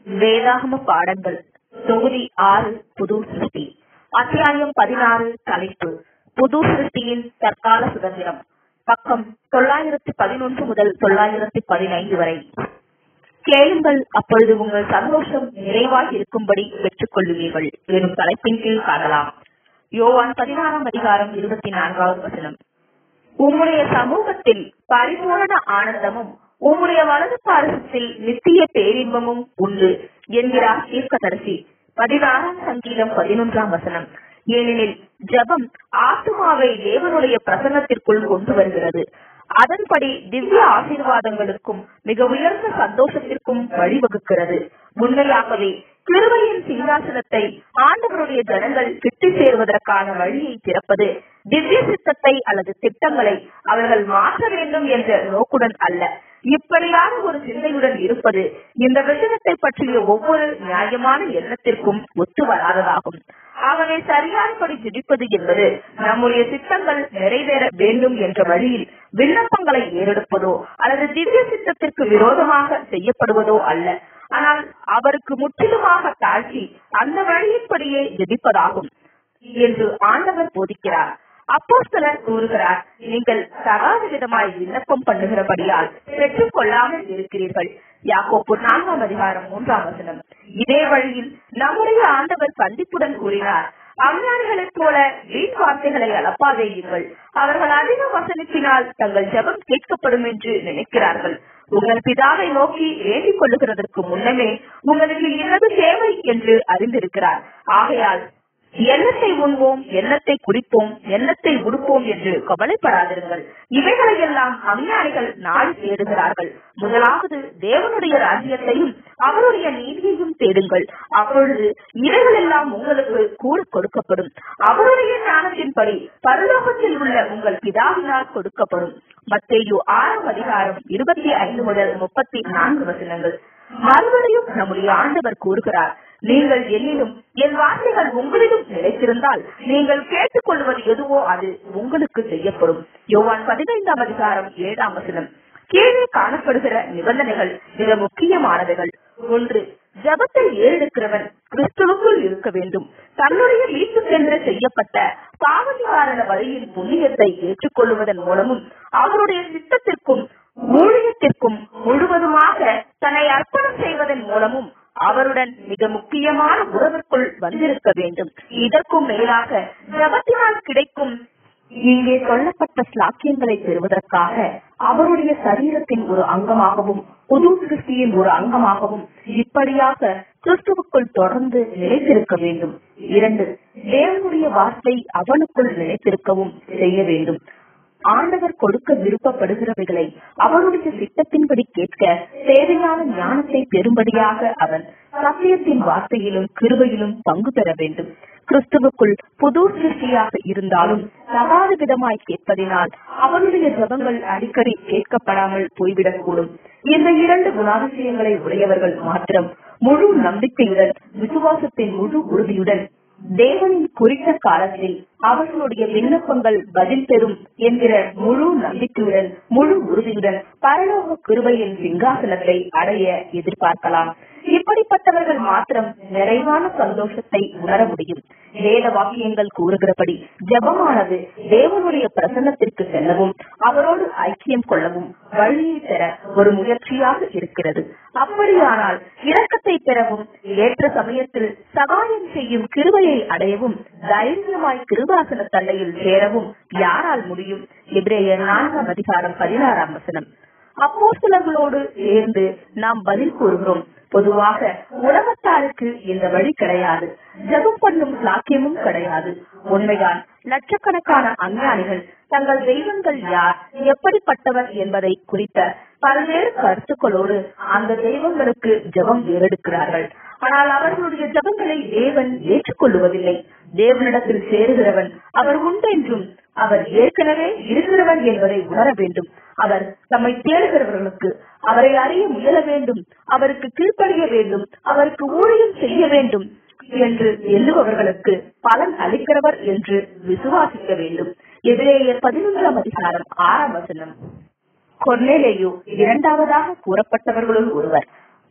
வேதாகம பாடங்கள் தொகுதி ஆறு புது சிருஷ்டி அத்தியாயம் பதினாறு தலைப்பு புது சிருஷ்டியின் தற்கால சுதந்திரம் பக்கம் தொள்ளாயிரத்தி பதினொன்று முதல் தொள்ளாயிரத்தி பதினைந்து வரை கேளுங்கள் அப்பொழுது உங்கள் சந்தோஷம் நிறைவாய் இருக்கும்படி பெற்றுக் கொள்ளுவீர்கள் எனும் தலைப்பின் கீழ் காணலாம் யோவான் பதினாறாம் அதிகாரம் இருபத்தி நான்காவது வசனம் உம்முடைய சமூகத்தில் பரிபூரண ஆனந்தமும் உம்முடைய வலது பாரசத்தில் நித்திய பேரின்பமும் உண்டு என்கிறார் தீர்க்கதரிசி பதினாறாம் சங்கீதம் பதினொன்றாம் வசனம் ஏனெனில் ஜபம் ஆத்மாவை தேவனுடைய பிரசன்னத்திற்குள் கொண்டு வருகிறது அதன்படி திவ்ய ஆசீர்வாதங்களுக்கும் மிக உயர்ந்த சந்தோஷத்திற்கும் வழிவகுக்கிறது உண்மையாகவே கிருபையின் சிங்காசனத்தை ஆண்டவருடைய ஜனங்கள் கிட்டி சேருவதற்கான வழியை திறப்பது திவ்ய சித்தத்தை அல்லது திட்டங்களை அவர்கள் மாற்ற வேண்டும் என்ற நோக்குடன் அல்ல இப்படியான ஒரு சிந்தையுடன் இருப்பது இந்த விஷயத்தை பற்றிய ஒவ்வொரு நியாயமான எண்ணத்திற்கும் ஒத்து வராததாகும் ஆகவே சரியானபடி ஜிடிப்பது என்பது நம்முடைய சித்தங்கள் நிறைவேற வேண்டும் என்ற வழியில் விண்ணப்பங்களை ஏறெடுப்பதோ அல்லது திவ்ய சித்தத்திற்கு விரோதமாக செய்யப்படுவதோ அல்ல ஆனால் அவருக்கு முற்றிலுமாக தாழ்த்தி அந்த வழியின்படியே ஜெபிப்பதாகும் என்று ஆண்டவர் போதிக்கிறார் அப்போ சிலர் கூறுகிறார் நீங்கள் தகாத விதமாய் விண்ணப்பம் பண்ணுகிறபடியால் பெற்றுக் கொள்ளாமல் இருக்கிறீர்கள் யாக்கோப்பு நான்காம் அதிகாரம் மூன்றாம் வசனம் இதே வழியில் நம்முடைய ஆண்டவர் சந்திப்புடன் கூறினார் அஞ்ஞானிகளைப் போல வீண் வார்த்தைகளை அளப்பாதேயுங்கள் அவர்கள் அதிக வசனிப்பினால் தங்கள் ஜெபம் கேட்கப்படும் என்று நினைக்கிறார்கள் உங்கள் பிதாவை நோக்கி வேண்டிக் கொள்ளுகிறதற்கு முன்னமே உங்களுக்கு எனது தேவை என்று அறிந்திருக்கிறார் ஆகையால் எண்ணத்தை உண்போம் எண்ணத்தை குடிப்போம் எண்ணத்தை உடுப்போம் என்று கவலைப்படாதிருங்கள் இவைகளை எல்லாம் அஞ்ஞானிகள் நாடி தேடுகிறார்கள் முதலாவது தேவனுடைய ராஜ்யத்தையும் அவருடைய நீதியையும் தேடுங்கள் அப்பொழுது இவைகள் எல்லாம் உங்களுக்கு கூட கொடுக்கப்படும் அவருடைய ஞானத்தின்படி பரலோகத்தில் உள்ள உங்கள் பிதாவினால் கொடுக்கப்படும் மத்தேயு ஆறாம் அதிகாரம் இருபத்தி ஐந்து முதல் முப்பத்தி நான்கு வசனங்கள் மறுபடியும் நம்முடைய ஆண்டவர் கூறுகிறார் நீங்கள் என்னிலும் என் வார்த்தைகள் உங்களிடம் நிலைத்திருந்தால் நீங்கள் கேட்டுக்கொள்வது எதுவோ அது உங்களுக்கு செய்யப்படும் யோவான் பதினைந்தாம் அதிகாரம் ஏழாம் வசனம் கீழே காணப்படுகிற நிபந்தனைகள் மிக முக்கியமானவைகள் ஒன்று ஜபத்தை ஏறெடுக்கிறவன் கிறிஸ்துவுக்குள் இருக்க வேண்டும் தன்னுடைய வீட்டுக்கென்று செய்யப்பட்ட பாவ நிவாரண வழியின் புண்ணியத்தை ஏற்றுக்கொள்வதன் மூலமும் அவருடைய சித்தத்திற்கும் ஊழியத்திற்கும் முழுவதுமாக தன்னை அர்ப்பணம் செய்வதன் மூலமும் அவருடன் மிக முக்கியமான உறவுக்குள் வந்திருக்க வேண்டும் இதற்கும் மேலாக ஜபத்தினால் கிடைக்கும் இங்கே சொல்லப்பட்ட ஸ்லாக்கியங்களை பெறுவதற்காக அவருடைய சரீரத்தின் ஒரு அங்கமாகவும் புது சிருஷ்டியின் ஒரு அங்கமாகவும் இப்படியாக கிறிஸ்துவுக்குள் தொடர்ந்து நிலைத்திருக்க வேண்டும் இரண்டு தேவனுடைய வார்த்தை அவனுக்குள் நிலைத்திருக்கவும் செய்ய வேண்டும் ஆண்டவர் கொடுக்க விருப்பப்படுகிறவைகளை அவருடைய சித்தத்தின்படி கேட்க தேவையான ஞானத்தை பெறும்படியாக அவன் சத்தியத்தின் வார்த்தையிலும் கிருபையிலும் பங்கு பெற வேண்டும் கிறிஸ்துவுக்குள் புது சிருஷ்டியாக இருந்தாலும் தகாத விதமாய் கேட்பதினால் அவனுடைய ஜபங்கள் அடிக்கடி கேட்கப்படாமல் போய்விடக்கூடும் இந்த இரண்டு குணாதிசயங்களை உடையவர்கள் மாத்திரம் முழு நம்பிக்கையுடன் விசுவாசத்தின் முழு உறுதியுடன் தேவனின் குறித்த காலத்தில் அவர்களுடைய விண்ணப்பங்கள் பதில் பெறும் என்கிற முழு நம்பிக்கையுடன் முழு உறுதியுடன் பரலோக கிருபையின் சிங்காசனத்தை அடைய எதிர்பார்க்கலாம் இப்படிப்பட்டவர்கள் மாத்திரம் நிறைவான சந்தோஷத்தை உணர முடியும் வேத வாக்கியங்கள் கூறுகிறபடி ஜபமானது தேவனுடைய பிரசன்னத்திற்கு செல்லவும் அவரோடு ஐக்கியம் கொள்ளவும் வழியை பெற ஒரு முயற்சியாக இருக்கிறது அப்படியானால் இரக்கத்தை பெறவும் ஏற்ற சமயத்தில் சகாயம் செய்யும் கிருபையை அடையவும் தைரியமாய் கிருபாசன தன்னையில் சேரவும் யாரால் முடியும் இப்ரேயர் நான்காம் அதிகாரம் பதினாறாம் வசனம் அப்போ சிலர்களோடு சேர்ந்து நாம் பதில் கூறுகிறோம் பொதுவாக உலகத்தாருக்கு இந்த வழி கிடையாது ஜபம் பண்ணும் சாக்கியமும் கிடையாது உண்மைதான் லட்சக்கணக்கான அஞ்ஞானிகள் தங்கள் தெய்வங்கள் யார் எப்படிப்பட்டவர் என்பதை குறித்த பல்வேறு கருத்துக்களோடு அந்த தெய்வங்களுக்கு ஜபம் ஏறெடுக்கிறார்கள் ஆனால் அவர்களுடைய ஜபங்களை தேவன் ஏற்றுக்கொள்வதில்லை தேவனிடத்தில் சேருகிறவன் அவர் உண்டென்றும் அவர் ஏற்கனவே இருக்கிறவன் என்பதை உணர வேண்டும் அவர் தம்மை தேடுகிறவர்களுக்கு அவரை அறிய முயல வேண்டும் அவருக்கு கீழ்ப்படிய வேண்டும் அவருக்கு ஊழியம் செய்ய வேண்டும் என்று எண்ணுபவர்களுக்கு பலன் அளிக்கிறவர் என்று விசுவாசிக்க வேண்டும் எதிரேயர் பதினொன்றாம் அதிகாரம் ஆறாம் வசனம் கொர்நேலேயு இரண்டாவதாக கூறப்பட்டவர்களுள் ஒருவர்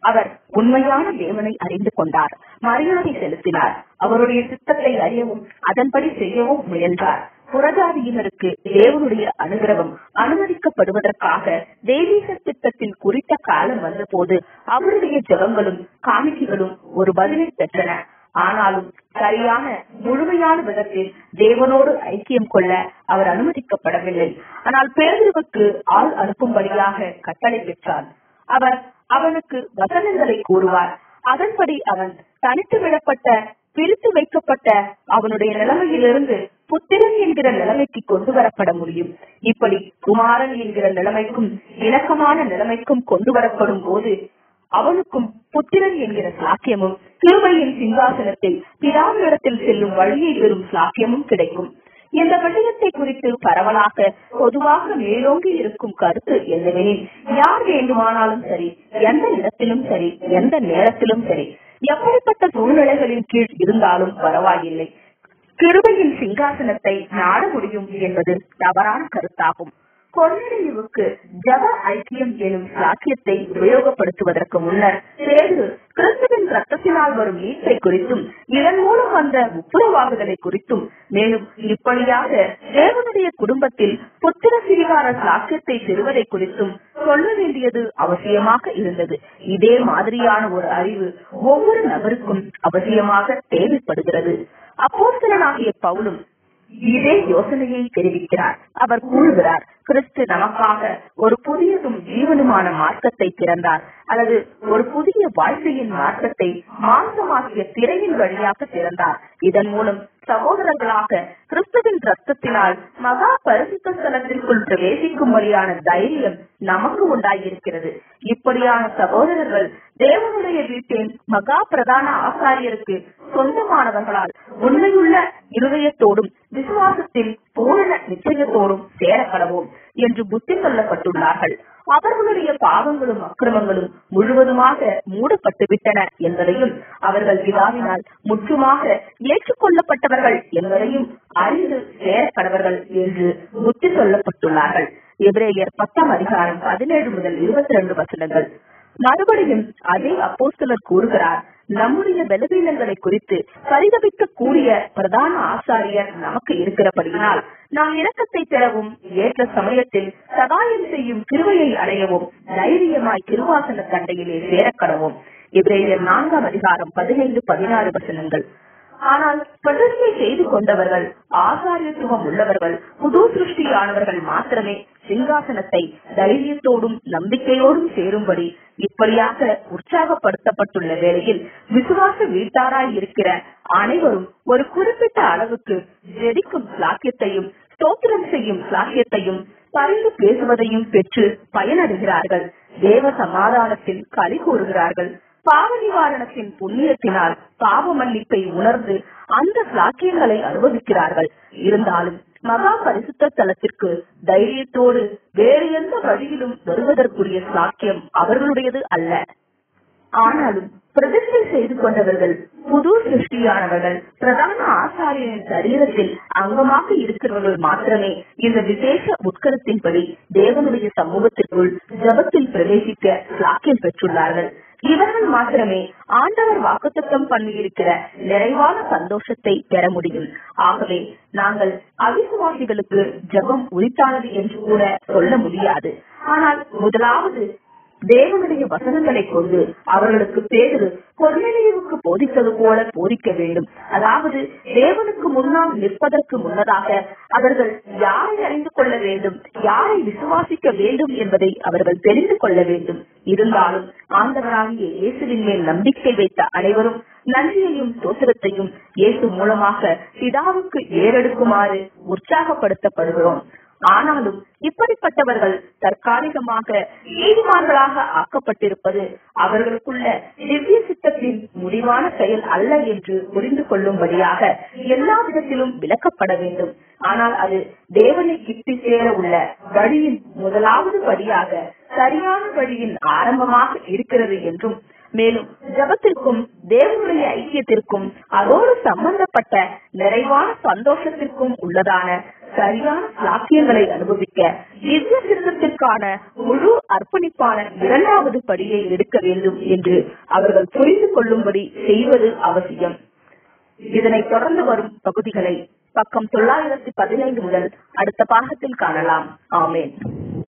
அவர் உண்மையான தேவனை அறிந்து கொண்டார் மரியாதை செலுத்தினார் அவருடைய சித்தத்தை அறியவும் அதன்படி செய்யவும் முயன்றார் புறஜாதியினருக்கு தேவனுடைய அனுகிரகம் அனுமதிக்கப்படுவதற்காக தெய்வீக திட்டத்தின் குறித்த காலம் வந்தபோது அவருடைய ஜெபங்களும் காணிக்கைகளும் ஒரு பதிலை பெற்றன ஆனாலும் சரியான முழுமையான விதத்தில் தேவனோடு ஐக்கியம் கொள்ள அவர் அனுமதிக்கப்படவில்லை ஆனால் பேருவுக்கு ஆள் அனுப்பும்படியாக கட்டளை பெற்றார் அவர் அவனுக்கு வசனங்களை கூறுவார் அதன்படி அவன் தனித்து விடப்பட்ட பிரித்து வைக்கப்பட்ட அவனுடைய நிலைமையிலிருந்து புத்திரன் என்கிற நிலைமைக்கு கொண்டு வரப்பட முடியும் இப்படி குமாரன் என்கிற நிலைமைக்கும் இணக்கமான நிலைமைக்கும் கொண்டு வரப்படும் போது அவனுக்கும் புத்திரன் என்கிற சாக்கியமும் கிருபையின் சிங்காசனத்தை பிதாவிடத்தில் செல்லும் வழியை பெறும் சாக்கியமும் கிடைக்கும் இந்த விஷயத்தை குறித்து பரவலாக பொதுவாக மேலோங்கி இருக்கும் கருத்து என்னவெனில் யார் வேண்டுமானாலும் சரி எந்த இடத்திலும் சரி எந்த நேரத்திலும் சரி எப்படிப்பட்ட சூழ்நிலைகளின் கீழ் இருந்தாலும் பரவாயில்லை கிருபையின் சிங்காசனத்தை நாட முடியும் என்பது தவறான கருத்தாகும் கொர்நேலியுவுக்கு ஜப ஐக்கியம் எனும் சாக்கியத்தை உபயோகப்படுத்துவதற்கு முன்னர் பேரு கிறிஸ்துவின் ரத்தத்தினால் வரும் மீட்பை குறித்தும் இதன் மூலம் வந்த முப்புரவாகுதலை குறித்தும் மேலும் இப்படியாக தேவனுடைய குடும்பத்தில் புத்திர சிறிகார சாக்கியத்தை பெறுவதை குறித்தும் சொல்ல வேண்டியது அவசியமாக இருந்தது இதே மாதிரியான ஒரு அறிவு ஒவ்வொரு நபருக்கும் அவசியமாக தேவைப்படுகிறது அப்போஸ்தலனாகிய பவுலும் இதே யோசனையை தெரிவிக்கிறார் அவர் கூறுகிறார் கிறிஸ்து நமக்காக ஒரு புதியதும் ஜீவனுமான மார்க்கத்தை திறந்தார் அல்லது ஒரு புதிய வாழ்க்கையின் மார்க்கத்தை மாம்சமாக்கிய திரையின் வழியாக திறந்தார் இதன் மூலம் சகோதரர்களாக கிறிஸ்துவின் ரத்தத்தினால் மகா பரிசுத்த ஸ்தலத்திற்குள் பிரவேசிக்கும்படியான தைரியம் நமக்கு உண்டாகியிருக்கிறது இப்படியான சகோதரர்கள் தேவனுடைய வீட்டின் மகா பிரதான ஆசாரியருக்கு சொந்தமானவர்களால் உண்மையுள்ள இருதயத்தோடும் விசுவாசத்தில் பூரண நிச்சயத்தோடும் சேரப்படவும் என்று புத்தி சொல்லப்பட்டுள்ளார்கள் அவர்களுடைய பாவங்களும் அக்கிரமங்களும் முழுவதுமாக மூடப்பட்டு விட்டன என்பதையும் அவர்கள் பிதாவினால் முற்றுமாக ஏற்றுக்கொள்ளப்பட்டவர்கள் என்பதையும் அறிந்து சேரக்கடவர்கள் என்று புத்தி சொல்லப்பட்டுள்ளார்கள் எபிரேயர் பத்தாம் அதிகாரம் பதினேழு முதல் இருபத்தி ரெண்டு வசனங்கள் மறுபடியும் அதே அப்போஸ்தலர் கூறுகிறார் நம்முடைய பலவீனங்களை குறித்து பரிதபிக்க கூடிய பிரதான ஆசாரியர் நமக்கு இருக்கிறபடியினால் நாம் இரக்கத்தை பெறவும் ஏற்ற சமயத்தில் சகாயம் செய்யும் கிருவையை அடையவும் தைரியமாய் கிருவாசன தண்டையிலே சேரக்கடவும் இப்ரேயர் நான்காம் அதிகாரம் பதினைந்து பதினாறு வசனங்கள் ஆனால் பிரதிஷ்டை செய்து கொண்டவர்கள் ஆசாரியத்துவம் உள்ளவர்கள் புது சிருஷ்டியானவர்கள் மாத்திரமே சிங்காசனத்தை தைரியத்தோடும் நம்பிக்கையோடும் சேரும்படி இப்படியாக உற்சாகப்படுத்தப்பட்டுள்ள வேளையில் விசுவாச வீட்டாராய் இருக்கிற அனைவரும் ஒரு குறிப்பிட்ட அளவுக்கு ஜெடிக்கும் சாக்கியத்தையும் ஸ்தோத்திரம் செய்யும் சாக்கியத்தையும் பரிந்து பேசுவதையும் பெற்று பயனடைகிறார்கள் தேவ சமாதானத்தில் களி கூறுகிறார்கள் பாவ நிவாரணத்தின் புண்ணியத்தினால் பாவ மன்னிப்பை உணர்ந்து அந்த சாக்கியங்களை அனுபவிக்கிறார்கள் இருந்தாலும் மகா பரிசுத்த தலத்திற்கு தைரியத்தோடு வேறு எந்த வழியிலும் வருவதற்குரிய சாக்கியம் அவர்களுடையது அல்ல ஆனாலும் பிரதிஷ்டை செய்து கொண்டவர்கள் புது சிருஷ்டியானவர்கள் பிரதான ஆசாரியரின் சரீரத்தில் அங்கமாக இருக்கிறவர்கள் மாத்திரமே இந்த விசேஷ உட்கரத்தின்படி தேவனுடைய சமூகத்திற்குள் ஜபத்தில் பிரவேசிக்க சாக்கியம் பெற்றுள்ளார்கள் இவர்கள் மாத்திரமே ஆண்டவர் வாக்குத்தத்தம் பண்ணியிருக்கிற நிறைவான சந்தோஷத்தை பெற முடியும் ஆகவே நாங்கள் அவிசுவாசிகளுக்கு ஜபம் உரித்தானது என்று கூட சொல்ல முடியாது ஆனால் முதலாவது தேவனுடைய வசனங்களை கொண்டு அவர்களுக்கு பேரு கொர்நேலியுவுக்கு போதித்தது போல போதிக்க வேண்டும் அதாவது தேவனுக்கு முன்னால் நிற்பதற்கு முன்னதாக அவர்கள் யாரை அறிந்து கொள்ள வேண்டும் யாரை விசுவாசிக்க வேண்டும் என்பதை அவர்கள் தெரிந்து கொள்ள வேண்டும் இருந்தாலும் ஆண்டவராகிய இயேசுவின் மேல் நம்பிக்கை வைத்த அனைவரும் நன்றியையும் தோத்திரத்தையும் இயேசு மூலமாக பிதாவுக்கு ஏறெடுக்குமாறு உற்சாகப்படுத்தப்படுகிறோம் ஆனாலும் இப்படிப்பட்டவர்கள் தற்காலிகமாக நீதிமான்களாக ஆக்கப்பட்டிருப்பது அவர்களுக்குள்ள திவ்ய சித்தத்தின் முடிவான செயல் அல்ல என்று புரிந்து கொள்ளும்படியாக எல்லா விதத்திலும் விளக்கப்பட வேண்டும் ஆனால் அது தேவனை கிட்டி சேர உள்ள வழியின் முதலாவது படியாக சரியான வழியின் ஆரம்பமாக இருக்கிறது என்றும் மேலும் ஜபத்திற்கும் தேவனுடைய ஐக்கியத்திற்கும் அதோடு சம்பந்தப்பட்ட நிறைவான சந்தோஷத்திற்கும் உள்ளதான சரியான சாக்கியங்களை அனுபவிக்க திவ்ய சித்தத்திற்கான முழு அர்ப்பணிப்பான இரண்டாவது படியை எடுக்க வேண்டும் என்று அவர்கள் புரிந்து கொள்ளும்படி செய்வது அவசியம் இதனை தொடர்ந்து வரும் பகுதிகளை பக்கம் தொள்ளாயிரத்தி பதினைந்து முதல் அடுத்த பாகத்தில் காணலாம் ஆமேன்